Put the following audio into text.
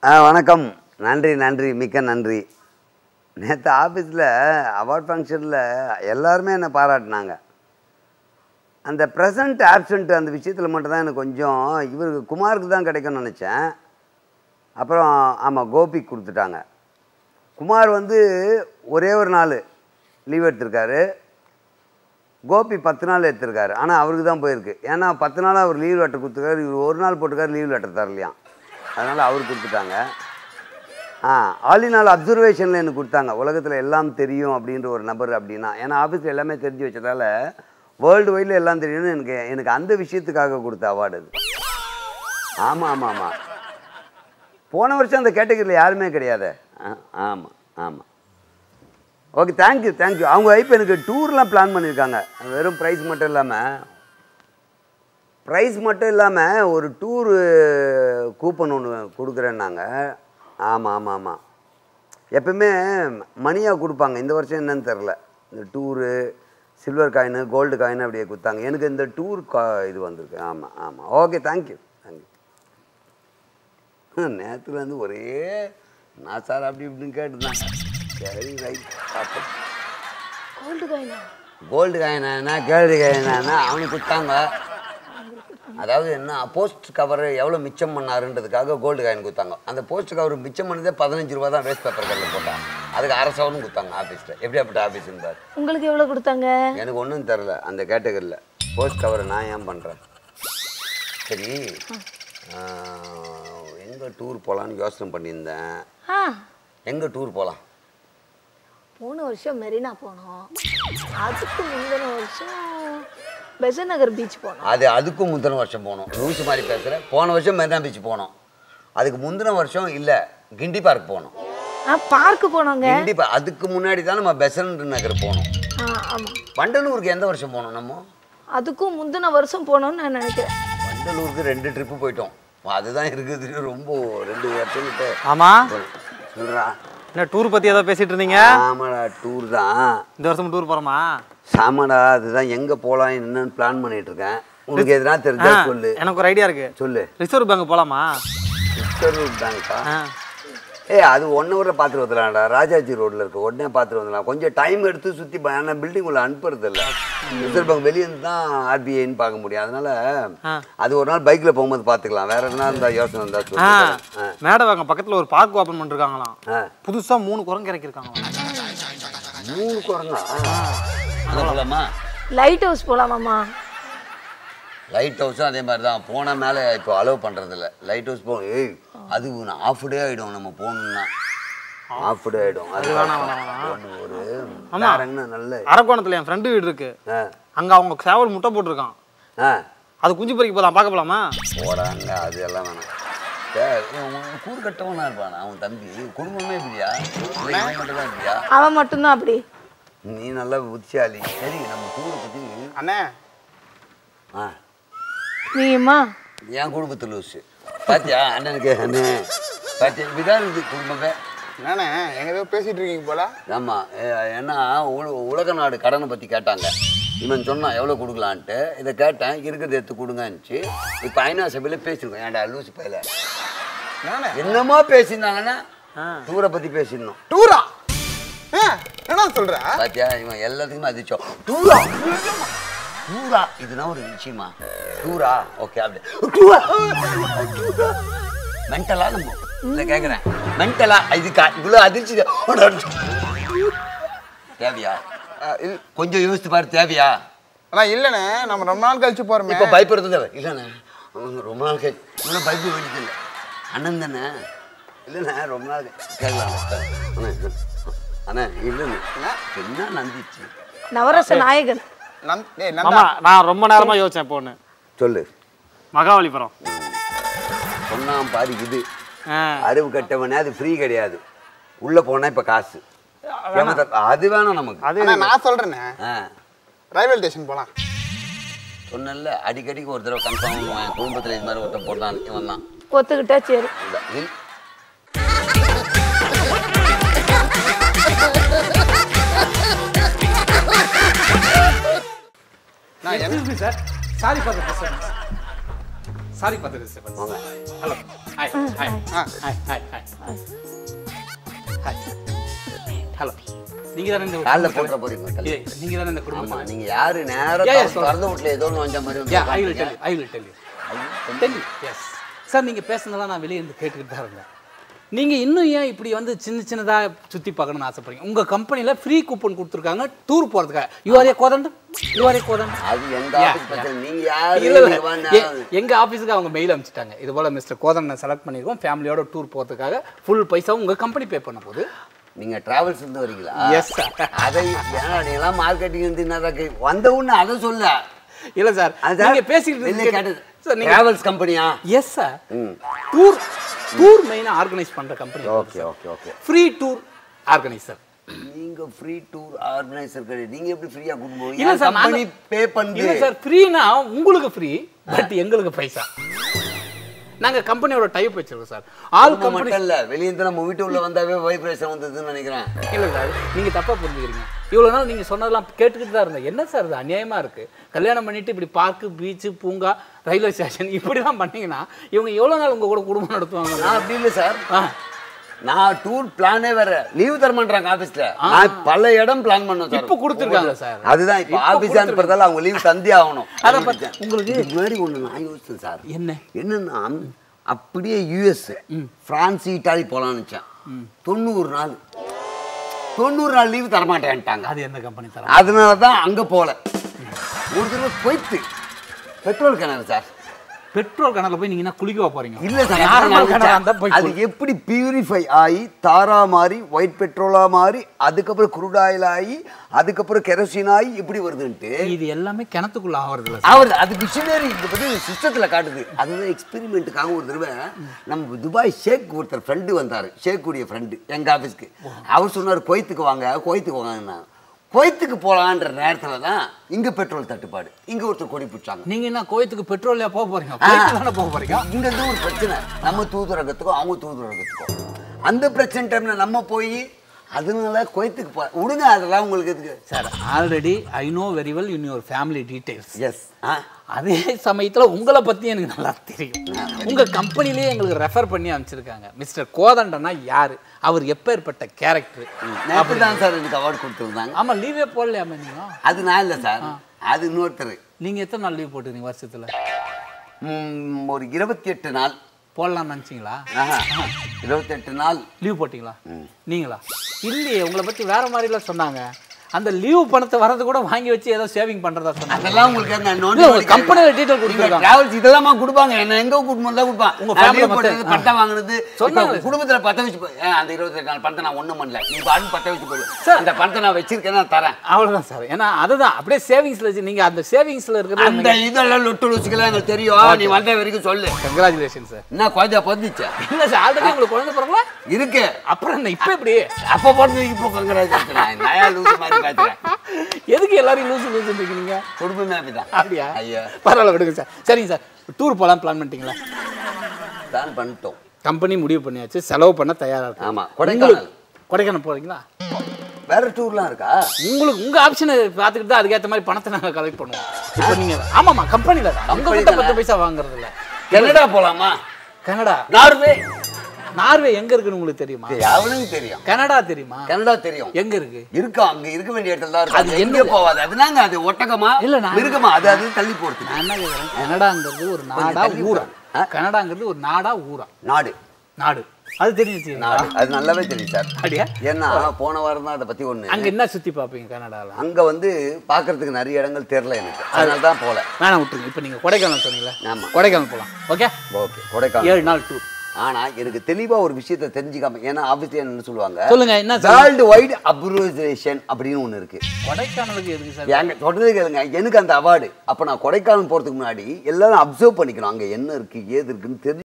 ஆ வணக்கம் நன்றி நன்றி மிக்க நன்றி நேற்று ஆஃபீஸில் அவார்ட் ஃபங்க்ஷனில் எல்லாருமே என்னை பாராட்டினாங்க அந்த ப்ரெசண்ட் ஆப்சண்ட் அந்த விஷயத்தில் மட்டும்தான் எனக்கு கொஞ்சம் இவருக்கு குமாருக்கு தான் கிடைக்கும்னு நினச்சேன் அப்புறம் ஆமாம் கோபிக்கு கொடுத்துட்டாங்க குமார் வந்து ஒரே ஒரு நாள் லீவ் எடுத்திருக்காரு கோபி பத்து நாள் எடுத்திருக்காரு ஆனால் அவருக்கு தான் போயிருக்கு ஏன்னா பத்து நாள் அவர் லீவ் லெட்டர் கொடுத்துருக்காரு இவர் ஒரு நாள் போட்டுக்காரு லீவ் லெட்டர் தரலையாம் அதனால் அவர் கொடுத்துட்டாங்க ஆ ஆலினால் அப்சர்வேஷனில் எனக்கு கொடுத்தாங்க உலகத்தில் எல்லாம் தெரியும் அப்படின்ற ஒரு நபர் அப்படின்னா ஏன்னா ஆஃபீஸில் எல்லாமே தெரிஞ்சு வச்சதால வேர்ல்டு வைடில் எல்லாம் தெரியும்னு எனக்கு எனக்கு அந்த விஷயத்துக்காக கொடுத்த அவார்டு அது ஆமாம் ஆமாம் ஆமாம் போன வருஷம் அந்த கேட்டகரியில் யாருமே கிடையாது ஆமாம் ஆமாம் ஓகே தேங்க்யூ தேங்க்யூ அவங்க இப்போ எனக்கு டூர்லாம் பிளான் பண்ணியிருக்காங்க வெறும் ப்ரைஸ் மட்டும் இல்லாமல் ப்ரைஸ் மட்டும் இல்லாமல் ஒரு டூரு கூப்பன் ஒன்று கொடுக்குறேன்னாங்க ஆமாம் ஆமாம் ஆமாம் எப்பவுமே மணியாக கொடுப்பாங்க இந்த வருஷம் என்னன்னு தெரில இந்த டூரு சில்வர் காயின் கோல்டு காயின் அப்படியே கொடுத்தாங்க எனக்கு இந்த டூர் கா இது வந்திருக்கு ஆமாம் ஆமாம் ஓகே தேங்க்யூ தேங்க்யூ நேற்றுலேருந்து ஒரே நான் சார் அப்படி இப்படின்னு கேட்டுதான் சரி ரைட் பார்ப்போம் கோல்டு காயினா கோல்டு காயினா கேள்வி காயினா அவனுக்கு கொடுத்தாங்க அதாவது என்ன போஸ்ட் கவர் எவ்வளோ மிச்சம் பண்ணாருன்றதுக்காக கோல்டு காயின் கொடுத்தாங்க அந்த போஸ்ட் கவர் மிச்சம் பண்ணதே பதினஞ்சு ரூபா தான் வேஸ்ட் பேப்பர் கல்லில் போட்டான் அதுக்கு அரை சவரன் கொடுத்தாங்க ஆஃபீஸில் எப்படியாப்பட்ட ஆஃபீஸ் இருந்தார் உங்களுக்கு எவ்வளோ கொடுத்தாங்க எனக்கு ஒன்றும் தெரில அந்த கேட்டகரியில் போஸ்ட் கவரை நான் ஏன் பண்ணுறேன் சரி எங்கே டூர் போகலான்னு யோசனை பண்ணியிருந்தேன் ஆ எங்கே டூர் போகலாம் போன வருஷம் மெரினா போனோம் அதுக்கு முந்தின வருஷம் பெசன் நகர் பீச் போனோம் அது அதுக்கும் முந்தின வருஷம் போனோம் லூசு மாதிரி பேசுகிறேன் போன வருஷம் மெரினா பீச் போனோம் அதுக்கு முந்தின வருஷம் இல்லை கிண்டி பார்க் போனோம் ஆ பார்க்கு போனோங்க கிண்டி பா அதுக்கு முன்னாடி தான் நம்ம பெசன்ட் நகர் போனோம் ஆ ஆமாம் வண்டலூருக்கு எந்த வருஷம் போனோம் நம்ம அதுக்கும் முந்தின வருஷம் போனோம்னு நான் நினைக்கிறேன் வண்டலூருக்கு ரெண்டு ட்ரிப்பு போயிட்டோம் அதுதான் இருக்குது ரொம்ப ரெண்டு வருஷம் கிட்ட ஆமா சொல்கிறா என்ன டூர் பத்தி ஏதோ பேசிட்டு இருந்தீங்க ஆமாடா டூர் தான் இந்த வருஷம் டூர் போறோமா சாமாடா அதுதான் எங்கே போகலாம் என்னன்னு பிளான் பண்ணிட்டு இருக்கேன் உனக்கு எதுனா தெரிஞ்சா ஆ, சொல்லு எனக்கு ஒரு ஐடியா இருக்கு சொல்லு ரிசர்வ் பேங்க் போலாமா ரிசர்வ் பேங்க்கா ஆ. ஏய் அது ஒன் ஹவரில் பார்த்துட்டு வந்துடலாம்டா ராஜாஜி ரோட்டில் இருக்கு உடனே பார்த்துட்டு வந்துடலாம் கொஞ்சம் டைம் எடுத்து சுற்றி ஆனால் பில்டிங் உள்ள அனுப்புறது இல்லை ரிசர்வ் பேங்க் வெளியே இருந்து தான் ஆர்பிஐன்னு பார்க்க முடியும் அதனால ஆ. அது ஒரு நாள் பைக்கில் போகும்போது பார்த்துக்கலாம் வேற எதுனா இருந்தால் யோசனை இருந்தால் ஆ, சொல்லுங்க மேடவாங்க பக்கத்துல ஒரு பார்க் ஓபன் பண்ணிருக்காங்களாம் ஆ புதுசா மூணு குரங்கு இறக்கிருக்காங்களாம் மூணு குரங்கா அங்கே போகலாமா லைட் ஹவுஸ் போகலாமாம்மா லைட் ஹவுஸும் அதே மாதிரி தான் போன மேலே இப்போ அலோவ் பண்ணுறதில்ல லைட் ஹவுஸ் போ ஏய் அது ஆஃப் டே ஆகிடும் நம்ம போகணுன்னா ஆஃப் டே ஆகிடும் அது ஒன்று ஒரு வேற என்ன நல்ல அரக்கோணத்துல என் ஃப்ரெண்டு வீடு இருக்கு ஆ அங்க அவங்க சேவல் முட்டை போட்டிருக்கான் ஆ அது குஞ்சு பறிக்க போலாம் பார்க்க போலாமா போடாங்க அது எல்லாம் வேணாம் சரி, இவன் கூறு கட்டவனா இருப்பான் அவன் தம்பி குடும்பமே இப்படியா இல்லை இவன் மட்டும் தான் இப்படியா அவன் மட்டும்தான் அப்படி நீ நல்ல புத்திசாலி சரி நம்ம டூரை பற்றி அண்ணே ஆ நீயுமா என் குடும்பத்தில் லூசு பாத்தியா அண்ணனுக்கு அண்ணே பாத்தியா இப்படிதான் இருக்குது குடும்பமே என்னண்ணே எங்க ஏதோ பேசிட்டு இருக்கீங்க போல ஆமாம் ஏன்னா உல உலக நாடு கடனை பற்றி கேட்டாங்க இவன் சொன்னான் எவ்வளோ கொடுக்கலான்ட்டு இதை கேட்டேன் இருக்கிறத எடுத்து கொடுங்கன்னுச்சு இப்போ ஐநா சபையில் பேசியிருக்கோம் ஏன்டா லூசு பையில என்னண்ணே என்னமோ பேசியிருந்தாங்கன்னா டூரை பற்றி பேசியிருந்தோம் டூரா ஆ, என்ன சொல்ற பாத்தியா இவன் எல்லாத்துக்குமே அதிர்ச்சோம் டூரா டூரா இதுதான் ஒரு விஷயமா டூரா ஓகே அப்படி டூரா மென்டலா நம்ம இல்லை கேட்குறேன் மென்டலா இதுக்கா இவ்வளோ அதிர்ச்சி தேவையா ஆ, இல்- கொஞ்சம் யோசித்து பாரு தேவையா அண்ணா இல்லண்ணே நம்ம ரொம்ப நாள் கழிச்சு போறோமே இப்போ பயப்படுறது தேவை இல்லைண்ணே அவங்க ரொம்ப நாள் கழிச்சு இன்னும் பயப்பட வேண்டியது இல்லை அண்ணன் தானே இல்லைண்ணே ரொம்ப நாள் கழிச்சு. கேட்கலாம் அண்ணே அண்ணே இல்லைண்ணே என்ன நந்திச்சு நவரச நாயகன் நந் ஏய் ஆமா நந்தா நான் ரொம்ப நேரமா யோசிச்சேன் இப்போ ஒண்ணு சொல்லு மகாபலிபுரம் சொன்னான் பாரு இது ஆ, அறிவு கட்டவனே அது ஃப்ரீ கிடையாது உள்ள போனா இப்ப காசு ஏமாத்த- அது வேணும் நமக்கு அது அண்ணா நான் சொல்றேண்ணே ஆ ரயில்வே ஸ்டேஷன் போலாம் சொன்னேன்ல அடிக்கடிக்கு ஒரு தடவை கன்ஃபார்ம் பண்ணுவான் என் குடும்பத்தில் இது மாதிரி ஒருத்தன் போட்டான் இவன் தான் ஒத்துக்கிட்டா சரி இந்த இல் நான் என்ன sir sorry for the sorry பார்த்து disturbance hello hi hi hi hi hi hi hello நீங்க தானே இந்த காலில் போட்டுற போறீங்க தள்ளி. இல்ல, நீங்க தானே இந்த குடும்பம் ஆமா நீங்க யாரு நேரா Yeah, yeah, திறந்த வீட்டுல ஏதோ ஒன்று வந்த மாதிரி வந்து யா ஐ வில் உட்கார்ந்தீங்க. Tell I will tell you tell you yes sir நீங்கள் பேசுனதெல்லாம் நான் வெளியே இருந்து கேட்டுக்கிட்டு தான் இருந்தேன் நீங்கள் இன்னும் ஏன் இப்படி வந்து சின்ன சின்னதாக சுற்றி பார்க்கணும்னு ஆசைப்படுறீங்க உங்கள் கம்பெனியில் ஃப்ரீ கூப்பன் கொடுத்துருக்காங்க டூர் போகிறதுக்காக யூ ஆர் ஏ கோதண்ட் யூ ஆர் ஏ கோதண்ட் அது எங்க Yeah, ஆபீஸ் பிரச்சனை நீங்க யாரு இல்ல இல்ல நீங்க வாங்க. எ- எங்க ஆபீஸ்க்கு அவங்க மெயில் அனுப்பிச்சிட்டாங்க இது போல மிஸ்டர் கோதன் செலக்ட் பண்ணிருக்கோம் ஃபேமிலியோட டூர் போறதுக்காக ஃபுல் பைசாவும் உங்க கம்பெனி பே பண்ண போகுது நீங்க டிராவல்ஸ் இருந்து வரீங்களா Yes, sir. அதை ஏன்னா நீ எல்லாம் மார்க்கெட்டிங் இருந்து என்னதான் கே- வந்த உடனே அதை சொல்ல இல்ல சார் அதான் நீங்க பேசிக்கிட்டு வெளில இருக்கீங்க. கேட்டது சார் நீங்க டிராவல்ஸ் கம்பெனியா எஸ் சார் டூர் டூர் மெயினா ஆர்கனைஸ் பண்ற company okay okay okay free tour organiser நீங்க ஃப்ரீ டூர் ஆர்கனைசர் கிடையாது நீங்க எப்படி ஃப்ரீயா கூட்டு போவீங்க இல்ல சார் கம்பெனி நாங்க- பே இல்ல பண்ணுது சார் ஃப்ரீனா உங்களுக்கு ஃப்ரீ பட் எங்களுக்கு பைசா நாங்க கம்பெனியோட டைப் வச்சிருக்கோம் சார் ஆல் நம்ம கம்பெனி மட்டும் இல்ல வெளிய இருந்து நம்ம வீட்டு உள்ள வந்தாவே வைப்ரேஷன் வந்ததுன்னு நினைக்கிறேன் இல்ல சார் நீங்க தப்பா புரிஞ்சுக்கிறீங்க இவ்வளவு நாள் நீங்க சொன்னதெல்லாம் கேட்டுக்கிட்டு தான் இருந்தேன் என்ன சார் இது அநியாயமா இருக்கு கல்யாணம் பண்ணிட்டு இப்படி பார்க்கு பீச்சு பூங்கா ரயில்வே ஸ்டேஷன் இப்படிலாம் பண்ணீங்கன்னா இவங்க எவ்வளவு நாள் உங்க கூட குடும்பம் நடத்துவாங்க நான் அப்படி இல்லை சார் ஆ. நான் டூர் பிளானே வேற லீவ் தர மாட்டாங்க ஆபீஸ்ல நான் பல இடம் பிளான் பண்ணோம் சார் இப்ப கொடுத்திருக்காங்க சார். அதுதான் இப்ப இப்ப ஆபீஸ் அனுப்புறதால அவங்க லீவ் தந்தே ஆகணும் அத பத்தி உங்களுக்கு இதுக்கு முன்னாடி ஒண்ணு நான் யோசிச்சேன் சார் என்ன என்னன்னா அப்படியே யூஎஸ் பிரான்ஸ் இட்டாலி போலாம்னு நினைச்சேன் தொண்ணூறு நாள் தொண்ணூறு நாள் லீவு தரமாட்டேன்ட்டாங்க அது எந்த கம்பெனி தர அதனால தான் அங்க போல ஒரு தடவை போயிட்டு பெட்ரோல் கிணறு சார் பெட்ரோல் கணக்குல போய் நீங்க என்ன குளிக்கவா போறீங்க இல்ல சார் நார்மல் நான் கிணறா இருந்தா போய் அது எப்படி பியூரிஃபை ஆகி தாரா மாறி ஒயிட் பெட்ரோலா மாறி அதுக்கப்புறம் குரூட் ஆயில் ஆகி அதுக்கப்புறம் கெரோசின் ஆகி இப்படி வருதுன்ட்டு குளி- இது எல்லாமே கிணத்துக்குள்ள ஆவறது இல்ல அவர் அது மிஷினரி இதை பற்றி சிஸ்டத்தில் காட்டுது அதுதான் எக்ஸ்பெரிமெண்ட்டுக்காக ஒரு தடவை நம்ம துபாய் ஷேக் ஒருத்தர் ஃப்ரெண்டு வந்தார் ஷேக் உடைய ஃப்ரெண்டு எங்கள் ஆஃபீஸ்க்கு அவர் சொன்னார் குவைத்துக்கு வாங்க குவைத்துக்கு வாங்கன்னா குவைத்துக்கு போகலான்ற நேரத்தில் தான் இங்கே பெட்ரோல் தட்டுப்பாடு இங்கே ஒருத்தர் கொடி பிடிச்சாங்க நீங்க என்ன கோயத்துக்கு பெட்ரோல்ல போக போறீங்க கோயத்துக்கு தானே போக போறீங்க இங்க இருந்து ஒரு பிரச்சனை நம்ம தூதுரகத்துக்கும் அவங்க தூதுரகத்துக்கும் அந்த பிரச்சனை டைம்ல நம்ம போய் அதனால குவைத்துக்கு போ விடுங்க அதெல்லாம் உங்களுக்கு எதுக்கு sir already I know very well in your family details yes அதே சமயத்துல உங்களை பத்தி எனக்கு நல்லா தெரியும் உங்க கம்பெனிலேயே எங்களுக்கு ரெஃபர் பண்ணி அனுப்பிச்சிருக்காங்க மிஸ்டர் கோதண்டனா யாரு அவர் எப்பேற்பட்ட கேரக்டர் நேற்று தான் சார் எனக்கு அவார்டு கொடுத்துருந்தாங்க ஆமா லீவே போடலையாமே நீங்க அது நான் இல்லை சார் அது இன்னொருத்தர் நீங்க எத்தனை நாள் லீவ் போட்டுருக்கீங்க வருஷத்துல ம், ஒரு இருபத்தி எட்டு நாள் போடலாம்னு நினச்சிங்களா ஆஹா இருபத்தெட்டு நாள் லீவ் போட்டிங்களா நீங்களா இல்லையே உங்களை பத்தி வேற மாதிரிலாம் சொன்னாங்க அந்த லீவ் பணத்தை வரது கூட வாங்கி வச்சு ஏதோ சேவிங் பண்றதா சொன்னாங்க அதெல்லாம் உங்களுக்கு என்ன இல்ல, நோண்டி உங்க company-ல detail கொடுத்திருக்காங்க. டிராவல்ஸ் இதெல்லாமா கொடுப்பாங்க என்ன எங்க கூட்டு தான் கொடுப்பாங்க உங்க நான் family leave மத்த- போட்டது, பட்டா வாங்குனது சொன்னாங்க. இப்ப குடும்பத்துல பத்த வச்சு போய், ஏன் அந்த இருபத்தெட்டு நாள் பணத்தை நான் ஒண்ணும் பண்ணல நீ பாட்டு பத்த வச்சு போய் சார். அந்த பணத்தை நான் வச்சிருக்கேன் நான் தரேன் அவ்வளவுதான் சார் ஏன்னா அதுதான் அப்படியே சேவிங்ஸ்ல வச்சு நீங்க அந்த சேவிங்ஸ்ல அந்த இருக்கிறது இதெல்லாம் லொட்டு லுசிக்கலாம் எனக்கு தெரியும் நீ வந்த வரைக்கும் சொல்லு கங்க்ராச்சுலேஷன் சார் என்ன குழந்தை பொந்துச்சா இல்ல சார் ஆல்ரெடி உங்களுக்கு குழந்தை பிறகுல இருக்கு அப்புறம் என்ன இப்ப இப்படி அப்ப போட்டு இப்போ கங்கிறாச்சு நயா லூசு மாதிரி பேசுறேன் எதுக்கு எல்லாரையும் லூசு லூசு இருக்கீங்க குடும்பமே அப்படிதான் அப்படியா ஐயா பரவாயில்ல விடுங்க சார் சரிங்க சார் டூர் போகலாம் பிளான் பண்ணிட்டீங்களா தான் பண்ணிட்டோம் கம்பெனி முடிவு பண்ணியாச்சு செலவு பண்ண தயாரா இருக்கு ஆமா, கொடைக்கானல். கொடைக்கானல் போறீங்களா வேற டூர்லாம் இருக்கா உங்களுக்கு உங்க ஆப்ஷனை பார்த்துக்கிட்டு தான் அதுக்கேற்ற மாதிரி பணத்தை நாங்க கலெக்ட் பண்ணுவோம் இப்போ நீங்க ஆமாமா கம்பெனில தான் உங்க Company கிட்ட தானே? பத்து பைசா வாங்குறது இல்ல கனடா போலாமா கனடா நார்வே நார்வே எங்க இருக்குன்னு உங்களுக்கு தெரியுமா அவனுக்கு தெரியும் கனடா தெரியுமா கனடா தெரியும் எங்க இருக்கு இருக்கா அங்க இருக்க வேண்டிய இடத்துல தான் இருக்கு அது அது எங்க போவாது அதுனாங்க அது ஒட்டகமா இல்ல, நான் மிருகமா அது அது தள்ளி போறது நான் என்ன கேக்குறேன் கனடாங்கிறது ஒரு நாடா தள்ளி ஊரா ஆ? கனடாங்கிறது ஒரு நாடா ஊரா நாடு நாடு அது தெரிஞ்சு நாடு அது நல்லாவே தெரியும் சார் அப்படியா ஏன்னா போன வாரம் தான் அதை பத்தி ஒண்ணு அங்க என்ன சுத்தி பாப்பீங்க கனடால அங்க வந்து பாக்குறதுக்கு நிறைய இடங்கள் தெரியல எனக்கு அதனால தான் போல வேணாம் விட்டுருங்க இப்போ நீங்க கொடைக்கானல் சொன்னீங்களா ஆமா. கொடைக்கானல் போலாம் ஓகே ஓகே கொடைக்கானல் ஏழு நாள் டூர் ஆனா எனக்கு தெளிவா ஒரு விஷயத்தை தெரிஞ்சுக்காம ஏன்னா ஆபீஸ்ல என்ன சொல்லுவாங்க சொல்லுங்க என்ன சார் வேர்ல்டு வைடு அப்ரூவேஷன் அப்படின்னு ஒண்ணு இருக்கு கொடைக்கானலுக்கு எதுக்கு சார் எங்க சொல்றது கேளுங்க எனக்கு அந்த அவார்டு அப்ப நான் கொடைக்கானல் போறதுக்கு முன்னாடி எல்லாரும் அப்சர்வ் பண்ணிக்கணும் அங்க என்ன இருக்கு ஏது இருக்குன்னு தெரிஞ்சு